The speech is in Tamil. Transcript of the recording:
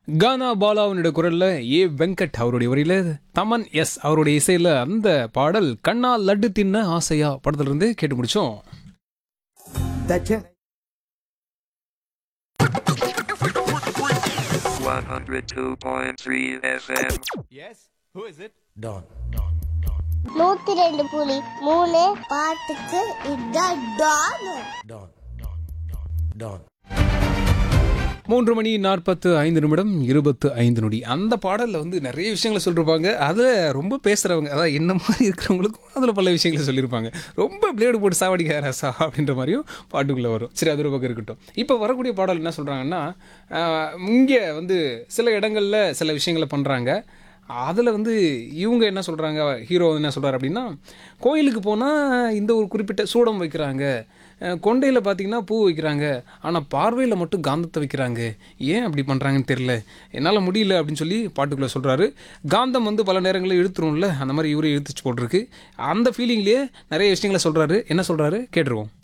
கானா பாலாவனுடைய குரல்ல ஏ வெங்கட் அவருடைய வரியில தமன் எஸ் அவருடைய இசையில அந்த பாடல் கண்ணா லட்டு தின்ன ஆசையா படத்துல இருந்து கேட்டு முடிச்சோம் That's it. 102.3 FM. Don. நூத்தி ரெண்டு புலி மூணு பாட்டுக்கு இதான் டான் Don. Don. மூன்று மணி நாற்பத்து ஐந்து நிமிடம் இருபத்து ஐந்து நொடி அந்த பாடலில் வந்து நிறைய விஷயங்களை சொல்லியிருப்பாங்க அதில் ரொம்ப பேசுகிறவங்க அதாவது என்ன மாதிரி இருக்கிறவங்களுக்கும் அதில் பல விஷயங்களை சொல்லியிருப்பாங்க ரொம்ப பிளேடு போட்டு சாவடிக்க ரசா அப்படின்ற மாதிரியும் பாட்டுக்குள்ளே வரும் சரி அது ஒரு பக்கம் இருக்கட்டும் இப்போ வரக்கூடிய பாடல் என்ன சொல்கிறாங்கன்னா இங்கே வந்து சில இடங்களில் சில விஷயங்களை பண்ணுறாங்க அதில் வந்து இவங்க என்ன சொல்கிறாங்க ஹீரோ என்ன சொல்கிறார் அப்படின்னா கோயிலுக்கு போனால் இந்த ஒரு குறிப்பிட்ட சூடம் வைக்கிறாங்க அஹ் கொண்டையில் பார்த்தீங்கன்னா பூ வைக்கிறாங்க ஆனால் பார்வையில் மட்டும் காந்தத்தை வைக்கிறாங்க ஏன் அப்படி பண்ணுறாங்கன்னு தெரில என்னால் முடியல அப்படின்னு சொல்லி பாட்டுக்குள்ளே சொல்கிறாரு காந்தம் வந்து பல நேரங்களில் இழுத்துரும்ல அந்த மாதிரி இவரே இழுத்துச்சு போட்டிருக்கு அந்த ஃபீலிங்லேயே நிறைய விஷயங்களை சொல்கிறாரு என்ன சொல்கிறாரு கேட்டுருவோம்